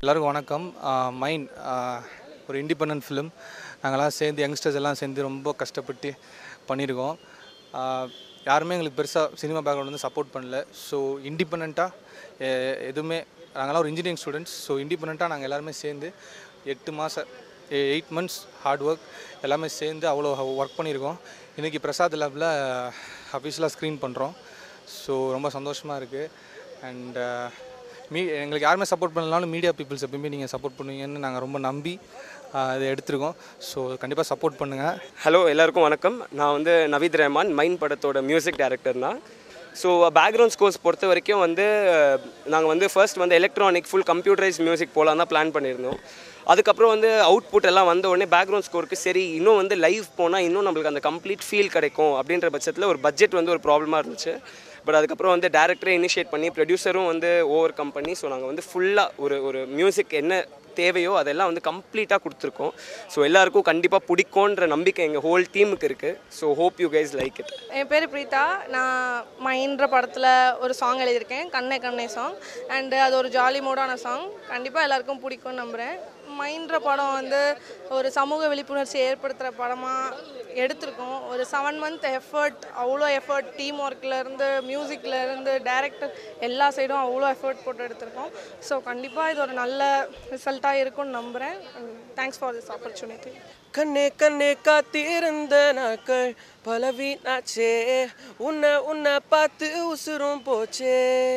எல்லாருக்கும் வணக்கம் மைண்ட் ஒரு இண்டிபெண்ட் ஃபிலிம் நாங்கள்லாம் சேர்ந்து யங்ஸ்டர்ஸ் எல்லாம் சேர்ந்து ரொம்ப கஷ்டப்பட்டு பண்ணியிருக்கோம் ஆஹ் யாருமே எங்களுக்கு பெருசாக சினிமா பேக்ரவுண்ட் வந்து சப்போர்ட் பண்ணல ஸோ இண்டிபெண்ட்டாக எதுவுமே நாங்கள்லாம் ஒரு இன்ஜினியரிங் ஸ்டூடெண்ட்ஸ் ஸோ இண்டிபெண்ட்டாக நாங்கள் எல்லாருமே சேர்ந்து எட்டு மாதம் எயிட் மந்த்ஸ் ஹார்ட் ஒர்க் எல்லாமே சேர்ந்து அவ்வளோ ஒர்க் பண்ணியிருக்கோம் இன்றைக்கி பிரசாத் லேபில் அஃபிஷியலாக ஸ்க்ரீன் பண்ணுறோம் ஸோ ரொம்ப சந்தோஷமாக இருக்குது அண்ட் மீ எங்களுக்கு யாருமே சப்போர்ட் பண்ணலனாலும் மீடியா பீப்புள்ஸ் எப்பயுமே நீங்கள் சப்போர்ட் பண்ணுவீங்கன்னு நாங்கள் ரொம்ப நம்பி ஆஹ் இதை எடுத்திருக்கோம் ஸோ கண்டிப்பாக சப்போர்ட் பண்ணுங்கள் ஹலோ எல்லாருக்கும் வணக்கம் நான் வந்து நவீத் ரஹ்மான் மைன் படத்தோட மியூசிக் டைரக்டர்னா ஸோ பேக்ரவுண்ட் ஸ்கோர்ஸ் பொறுத்த வரைக்கும் வந்து நாங்கள் வந்து ஃபர்ஸ்ட் வந்து எலக்ட்ரானிக் ஃபுல் கம்ப்யூட்டரைஸ் மியூசிக் போகலாம் தான் பிளான் பண்ணியிருந்தோம் அதுக்கப்புறம் வந்து அவுட்புட் எல்லாம் வந்த உடனே பேக்ரவுண்ட் ஸ்கோருக்கு சரி இன்னும் வந்து லைவ் போனால் இன்னும் நம்மளுக்கு அந்த கம்ப்ளீட் ஃபீல் கிடைக்கும் அப்படின்ற பட்சத்தில் ஒரு பட்ஜெட் வந்து ஒரு ப்ராப்ளமாக இருந்துச்சு பட் அதுக்கப்புறம் வந்து டேரக்டரே இனிஷியேட் பண்ணி ப்ரொடியூசரும் வந்து ஓவர் கம் பண்ணி ஸோ நாங்கள் வந்து ஃபுல்லாக ஒரு ஒரு மியூசிக் என்ன தேவையோ அதெல்லாம் வந்து கம்ப்ளீட்டாக கொடுத்துருக்கோம் ஸோ எல்லாருக்கும் கண்டிப்பாக பிடிக்கும்ன்ற நம்பிக்கை எங்கள் ஹோல் டீமுக்கு இருக்குது so hope you guys like it என் பேர் பிரீதா நான் மைன்ற படத்தில் ஒரு சாங் எழுதியிருக்கேன் கண்ணே கண்ணே சாங் அண்டு அது ஒரு ஜாலி மூடான சாங் கண்டிப்பாக எல்லாருக்கும் பிடிக்கும்னு நம்புகிறேன் மைன்ற படம் வந்து ஒரு சமூக விழிப்புணர்ச்சி ஏற்படுத்துகிற படமாக எடுத்திருக்கோம் ஒரு செவன் மந்த் எஃபர்ட் அவ்வளோ எஃபர்ட் டீம் ஒர்க்லேருந்து மியூசிக்லேருந்து டேரக்டர் எல்லா சைடும் அவ்வளோ எஃபர்ட் போட்டு எடுத்திருக்கோம் ஸோ கண்டிப்பாக இது ஒரு நல்ல ரிசல்ட்டாக இருக்கும்னு நம்புகிறேன் தேங்க்ஸ் ஃபார் திஸ் ஆப்பர்ச்சுனிட்டி கண்ணே கண்ணே காத்திருந்த நாட்கள் பல வீணாச்சே உன்னை உன்னை பார்த்து உசுரும் போச்சே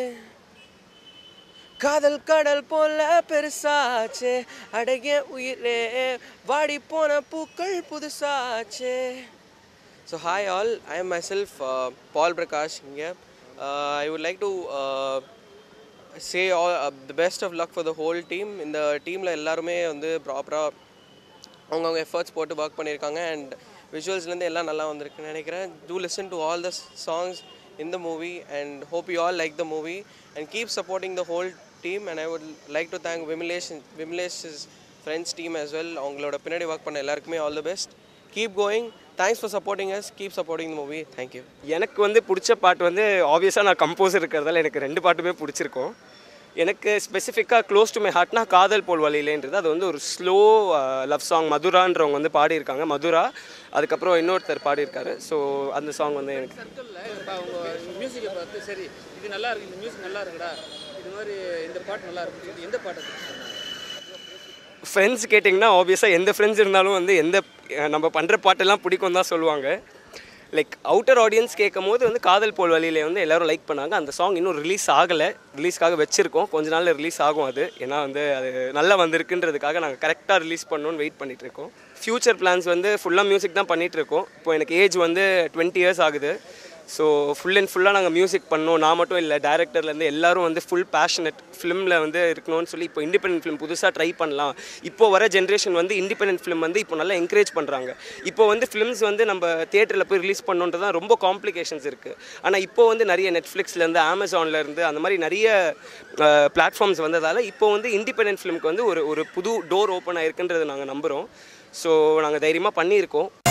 காதல் கடல் போல பெருசாச்சே அடைய உயிரே வாடி போன பூக்கள் புதுசாச்சே so hi all I am myself Paul Prakash இங்கே I would like to say all the best of luck for the whole team இந்த டீமில் எல்லாருமே வந்து ப்ராப்பராக அவங்கவுங்க எஃபர்ட்ஸ் போட்டு ஒர்க் பண்ணியிருக்காங்க அண்ட் விஷுவல்ஸ்லேருந்து எல்லாம் நல்லா வந்திருக்குன்னு நினைக்கிறேன் to listen to all the songs in the movie and hope you all like the movie and keep supporting the whole team and I would like to thank Vimalesh Vimalesh friends team as well அவங்களோட பின்னாடி work பண்ண எல்லாருக்குமே all the best keep going thanks for supporting us keep supporting the movie thank you எனக்கு வந்து பிடிச்ச பாட்டு வந்து ஆப்வியஸாக நான் கம்போசர் இருக்கிறதால எனக்கு ரெண்டு பாட்டுமே பிடிச்சிருக்கும் எனக்கு ஸ்பெசிஃபிக்காக க்ளோஸ் டு மை ஹார்ட்னா காதல் போல் வழியிலேன்றது அது வந்து ஒரு ஸ்லோ லவ் சாங் மதுரான்றவங்க வந்து பாடியிருக்காங்க மதுரா அதுக்கப்புறம் இன்னொருத்தர் பாடியிருக்காரு ஸோ அந்த சாங் வந்து எனக்கு சர்க்கிளில் இப்போ அவங்க மியூசிக்கை பார்த்து சரி இது நல்லா இருக்கு இந்த மியூசிக் நல்லா இருக்குடா இது மாதிரி இந்த பாட்டு நல்லா இருக்கு இது எந்த பாட்டு சொன்னாங்க ஃப்ரெண்ட்ஸ் கேட்டிங்கன்னா ஆப்வியஸாக எந்த ஃப்ரெண்ட்ஸ் இருந்தாலும் வந்து எந்த அஹ், நம்ம பண்ணுற பாட்டெல்லாம் பிடிக்கும் தான் சொல்லுவாங்க லைக் அவுட்டர் ஆடியன்ஸ் கேட்கும் போது வந்து காதல் போல் வழியில வந்து எல்லாரும் லைக் பண்ணாங்க அந்த சாங் இன்னும் ரிலீஸ் ஆகலை ரிலீஸ்க்காக வச்சுருக்கோம் கொஞ்ச நாளில் ரிலீஸ் ஆகும் அது ஏன்னா வந்து அது நல்லா வந்திருக்குன்றதுக்காக நாங்கள் கரெக்டாக ரிலீஸ் பண்ணணும்னு வெயிட் பண்ணிட்டு இருக்கோம் ஃப்யூச்சர் பிளான்ஸ் வந்து ஃபுல்லாக மியூசிக் தான் பண்ணிட்டு இருக்கோம் இப்போ எனக்கு ஏஜ் வந்து டுவெண்ட்டி இயர்ஸ் ஆகுது ஸோ ஃபுல் அண்ட் ஃபுல்லாக நாங்கள் மியூசிக் பண்ணோம் நான் மட்டும் இல்லை டேரக்டர்லேருந்து எல்லாரும் வந்து ஃபுல் பேஷனட் ஃபிலிமில் வந்து இருக்கணும்னு சொல்லி இப்போ இண்டிபெண்டன்ட் ஃபிலிம் புதுசாக ட்ரை பண்ணலாம் இப்போ வர ஜென்ரேஷன் வந்து இண்டிபெண்டன்ட் ஃபிலிம் வந்து இப்போ நல்லா என்கரேஜ் பண்ணுறாங்க இப்போ வந்து ஃபிலிம்ஸ் வந்து நம்ம தியேட்டரில் போய் ரிலீஸ் பண்ணோன்றது தான் ரொம்ப காம்ப்ளிகேஷன்ஸ் இருக்குது ஆனால் இப்போ வந்து நிறைய நெட்ஃப்ளிக்ஸ்லேருந்து அமேசான்லேருந்து அந்த மாதிரி நிறைய பிளாட்ஃபார்ம்ஸ் வந்ததால் இப்போ வந்து இண்டிபெண்டன்ட் ஃபிலிம்க்கு வந்து ஒரு ஒரு புது டோர் ஓப்பன் ஆயிருக்குன்றது நாங்கள் நம்புகிறோம் ஸோ நாங்கள் தைரியமாக பண்ணியிருக்கோம்